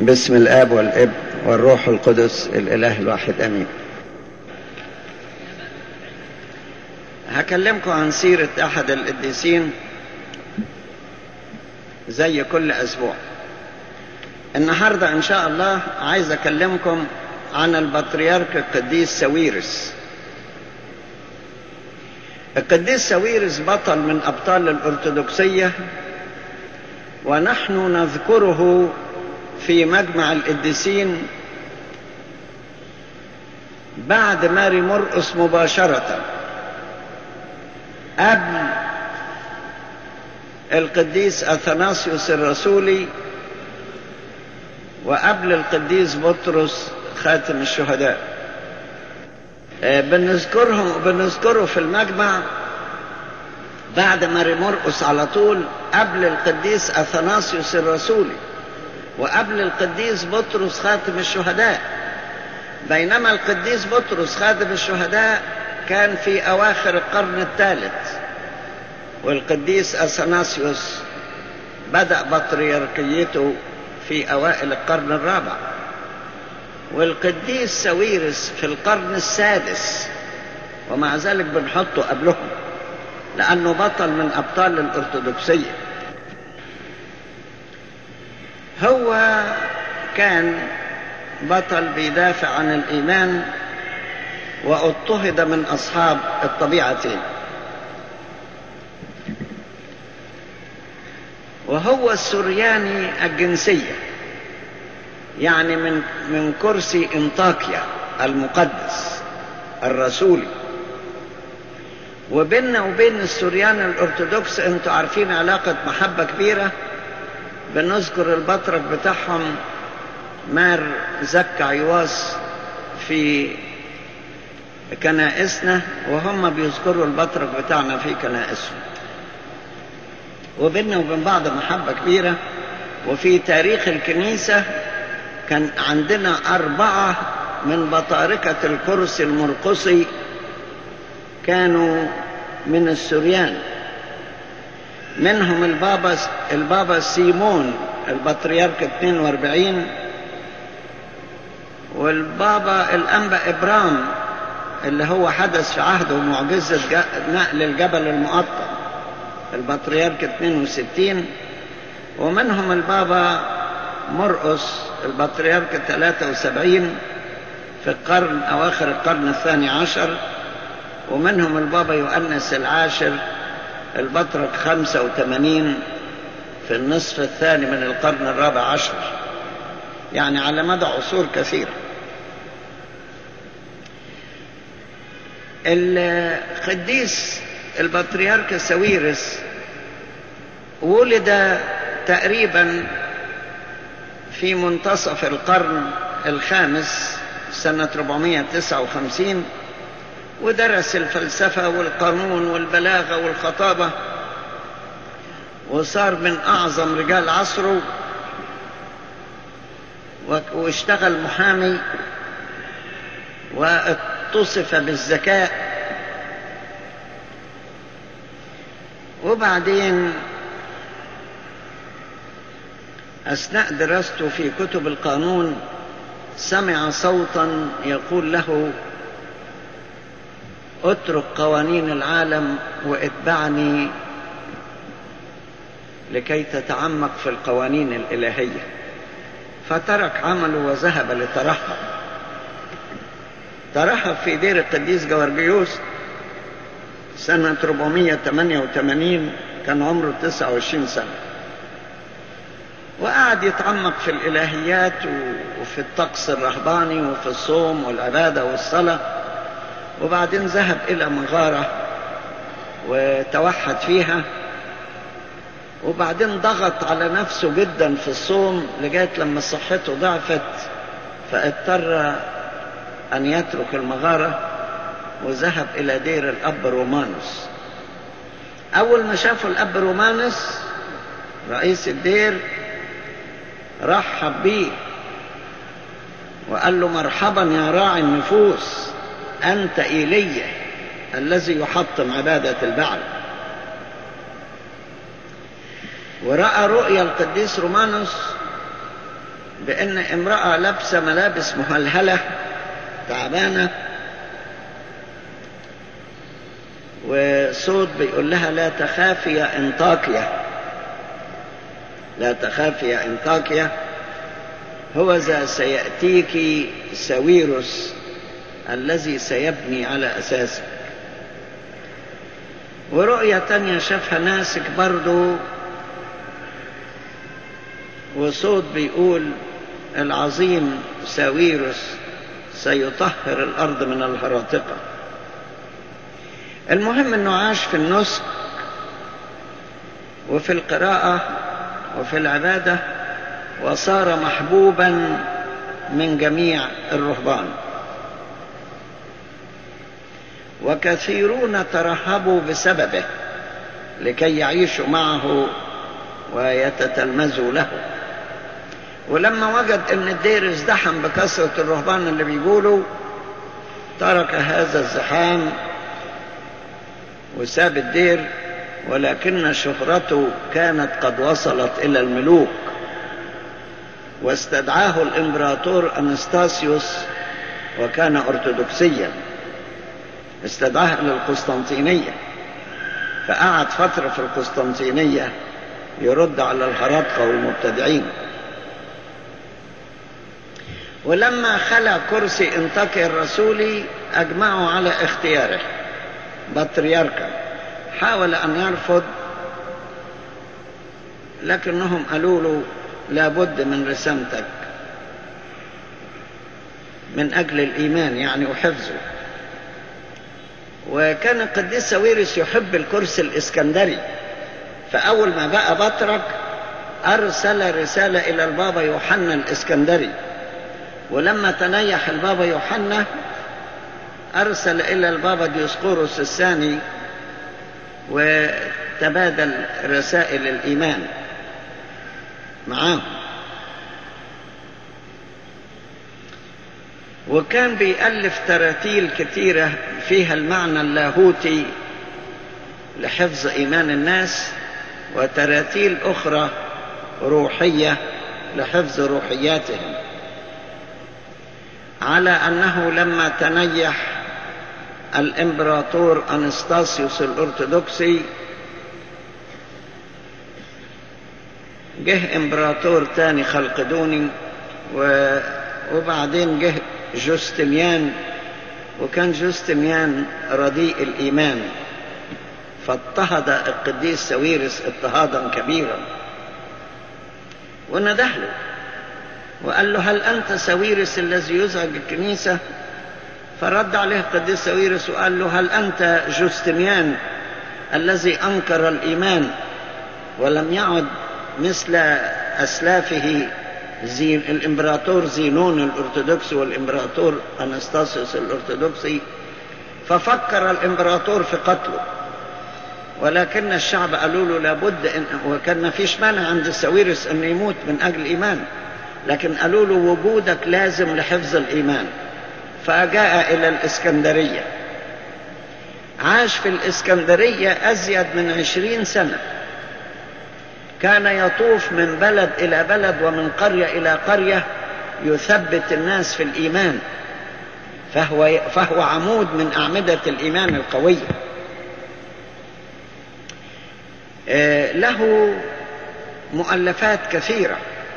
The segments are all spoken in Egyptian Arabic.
باسم الاب والابن والروح القدس الاله الواحد امين هكلمكم عن سيرة احد القديسين زي كل اسبوع النهاردة ان شاء الله عايز اكلمكم عن البطريرك القديس ساويرس القديس ساويرس بطل من ابطال الارثوذكسيه ونحن نذكره في مجمع القديسين بعد ماري مرقس مباشرة قبل القديس أثناسيوس الرسولي وقبل القديس بطرس خاتم الشهداء بنذكرهم بنذكره في المجمع بعد ماري مرقس على طول قبل القديس أثناسيوس الرسولي وقبل القديس بطرس خاتم الشهداء بينما القديس بطرس خاتم الشهداء كان في أواخر القرن الثالث والقديس أثناسيوس بدأ بطريركيته في أوائل القرن الرابع والقديس ساويرس في القرن السادس ومع ذلك بنحطه قبلهم لأنه بطل من أبطال الأرثوذكسية هو كان بطل بيدافع عن الإيمان واضطهد من أصحاب الطبيعتين وهو السرياني الجنسية يعني من من كرسي انطاكيا المقدس الرسولي وبيننا وبين السوريان الارثوذكس انتوا عارفين علاقة محبة كبيرة بنذكر البطرك بتاعهم مار زكا عيواس في كنائسنا وهم بيذكروا البطرك بتاعنا في كنائسهم وبيننا وبين بعض محبة كبيرة وفي تاريخ الكنيسة كان عندنا أربعة من بطاركة الكرسي المرقصي كانوا من السوريان منهم البابا البابا سيمون البطريرك 42 والبابا الأنبا إبرام اللي هو حدث في عهده معجزة نقل الجبل المقطم البطريرك 62 ومنهم البابا مرقس البطريرك 73 في القرن أواخر القرن الثاني عشر ومنهم البابا يؤنس العاشر البطرك 85 في النصف الثاني من القرن الرابع عشر يعني على مدى عصور كثيرة القديس البطريرك ساويرس ولد تقريبا في منتصف القرن الخامس سنة 459 ودرس الفلسفة والقانون والبلاغة والخطابة وصار من أعظم رجال عصره واشتغل محامي واتصف بالذكاء وبعدين أثناء دراسته في كتب القانون سمع صوتا يقول له اترك قوانين العالم واتبعني لكي تتعمق في القوانين الإلهية فترك عمله وذهب لترحب ترحب في دير القديس جورجيوس سنة 488 كان عمره 29 سنة وقعد يتعمق في الإلهيات وفي الطقس الرهباني وفي الصوم والعبادة والصلاة وبعدين ذهب إلى مغارة وتوحد فيها وبعدين ضغط على نفسه جدا في الصوم لغاية لما صحته ضعفت فاضطر أن يترك المغارة وذهب إلى دير الأب رومانوس أول ما شافوا الأب رومانوس رئيس الدير رحب بيه وقال له مرحبا يا راعي النفوس أنت إيليا الذي يحطم عبادة البعل ورأى رؤيا القديس رومانوس بأن امرأة لابسة ملابس مهلهلة تعبانة وصوت بيقول لها لا تخافي يا انطاكيا لا تخافي يا انطاكيا هو ذا سيأتيك ساويرس الذي سيبني على أساسه ورؤية تانية شافها ناسك برضو وصوت بيقول العظيم ساويرس سيطهر الأرض من الهراطقة المهم أنه عاش في النسك وفي القراءة وفي العبادة وصار محبوبا من جميع الرهبان وكثيرون ترهبوا بسببه لكي يعيشوا معه ويتتلمذوا له ولما وجد ان الدير ازدحم بكثرة الرهبان اللي بيقولوا ترك هذا الزحام وساب الدير ولكن شهرته كانت قد وصلت الى الملوك واستدعاه الامبراطور انستاسيوس وكان ارثوذكسيا استدعاه الى القسطنطينيه فقعد فتره في القسطنطينيه يرد على الهرطقه والمبتدعين ولما خلى كرسي انطاكي الرسولي اجمعوا على اختياره بطريركا حاول ان يرفض لكنهم قالوا له لابد من رسامتك من اجل الايمان يعني وحفظه وكان القديس ساويرس يحب الكرسي الاسكندري فاول ما بقى بطرك ارسل رساله الى البابا يوحنا الاسكندري ولما تنيح البابا يوحنا أرسل إلى البابا ديوسقوروس الثاني وتبادل رسائل الإيمان معاه وكان بيألف تراتيل كثيرة فيها المعنى اللاهوتي لحفظ إيمان الناس وتراتيل أخرى روحية لحفظ روحياتهم على أنه لما تنيح الإمبراطور أنستاسيوس الأرثوذكسي جه إمبراطور تاني خلقدوني و... وبعدين جه جوستميان وكان جوستميان رديء الإيمان فاضطهد القديس ساويرس اضطهادا كبيرا ونده له وقال له هل أنت ساويرس الذي يزعج الكنيسة فرد عليه القديس ساويرس وقال له هل أنت جوستميان الذي أنكر الإيمان ولم يعد مثل أسلافه زين الإمبراطور زينون الأرثوذكسي والإمبراطور أنستاسيوس الأرثوذكسي ففكر الإمبراطور في قتله ولكن الشعب قالوا له لابد إن وكان ما فيش مانع عند ساويرس أن يموت من أجل إيمان لكن قالوا له وجودك لازم لحفظ الإيمان فجاء إلى الإسكندرية عاش في الإسكندرية أزيد من عشرين سنة كان يطوف من بلد إلى بلد ومن قرية إلى قرية يثبت الناس في الإيمان فهو, فهو عمود من أعمدة الإيمان القوية له مؤلفات كثيرة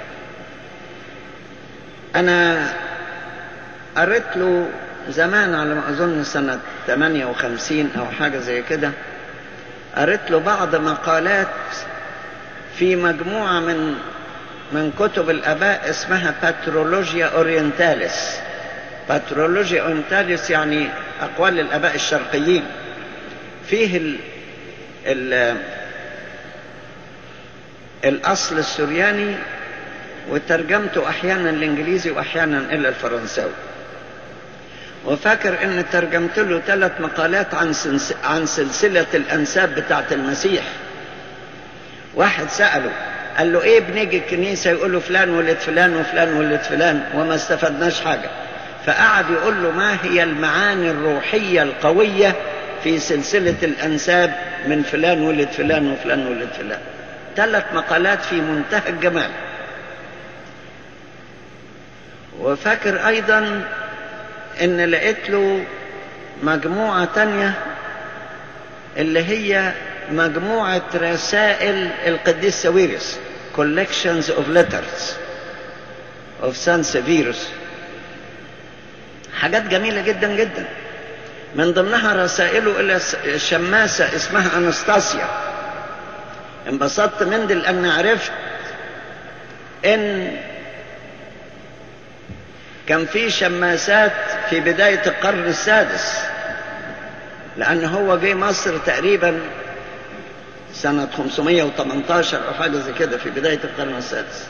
أنا قريت له زمان على ما أظن سنة 58 أو حاجة زي كده قريت له بعض مقالات في مجموعة من من كتب الآباء اسمها باترولوجيا أورينتاليس باترولوجيا أورينتاليس يعني أقوال الآباء الشرقيين فيه ال ال الأصل السرياني وترجمته أحيانا الإنجليزي وأحيانا إلى الفرنساوي وفاكر ان ترجمت له ثلاث مقالات عن عن سلسله الانساب بتاعت المسيح واحد ساله قال له ايه بنيجي الكنيسه يقول له فلان ولد فلان وفلان ولد فلان وما استفدناش حاجه فقعد يقول له ما هي المعاني الروحيه القويه في سلسله الانساب من فلان ولد فلان وفلان ولد فلان ثلاث مقالات في منتهى الجمال وفاكر أيضا إن لقيت له مجموعة تانية اللي هي مجموعة رسائل القديس ساويرس collections of letters of San Severus حاجات جميلة جدا جدا من ضمنها رسائله إلى شماسة اسمها أنستاسيا انبسطت من دي لأن عرفت إن كان في شماسات في بداية القرن السادس لأن هو جه مصر تقريبا سنة 518 أو حاجة زي كده في بداية القرن السادس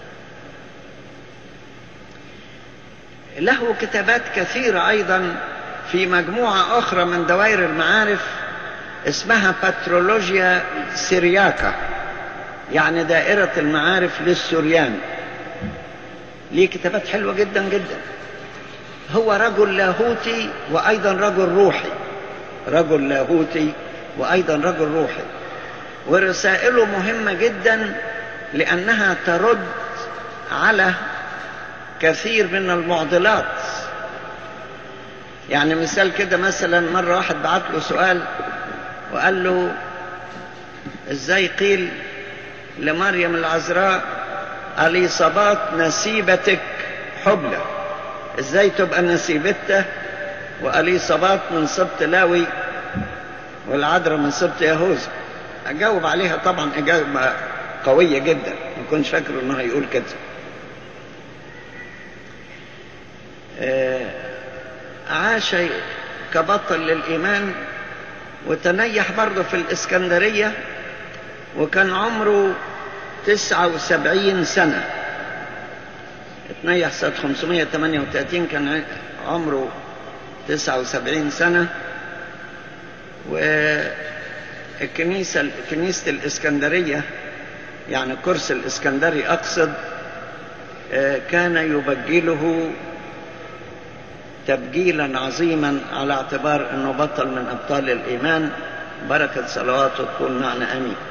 له كتابات كثيرة أيضا في مجموعة أخرى من دوائر المعارف اسمها باترولوجيا سيرياكا يعني دائرة المعارف للسوريان ليه كتابات حلوة جدا جدا هو رجل لاهوتي وأيضا رجل روحي رجل لاهوتي وأيضا رجل روحي ورسائله مهمة جدا لأنها ترد على كثير من المعضلات يعني مثال كده مثلا مرة واحد بعت له سؤال وقال له ازاي قيل لمريم العذراء اليصابات نسيبتك حبلى ازاي تبقى نسيبته واليصابات من سبط لاوي والعذراء من سبط يهوذا اجاوب عليها طبعا اجابه قويه جدا ما كنتش فاكر انه هيقول كده عاش كبطل للإيمان وتنيح برضه في الإسكندرية وكان عمره تسعة وسبعين سنة اتنيح سنة 538 كان عمره تسعة وسبعين سنة والكنيسة كنيسة الإسكندرية يعني كرسي الإسكندري أقصد كان يبجله تبجيلا عظيما على اعتبار انه بطل من ابطال الايمان بركه صلواته تكون معنا امين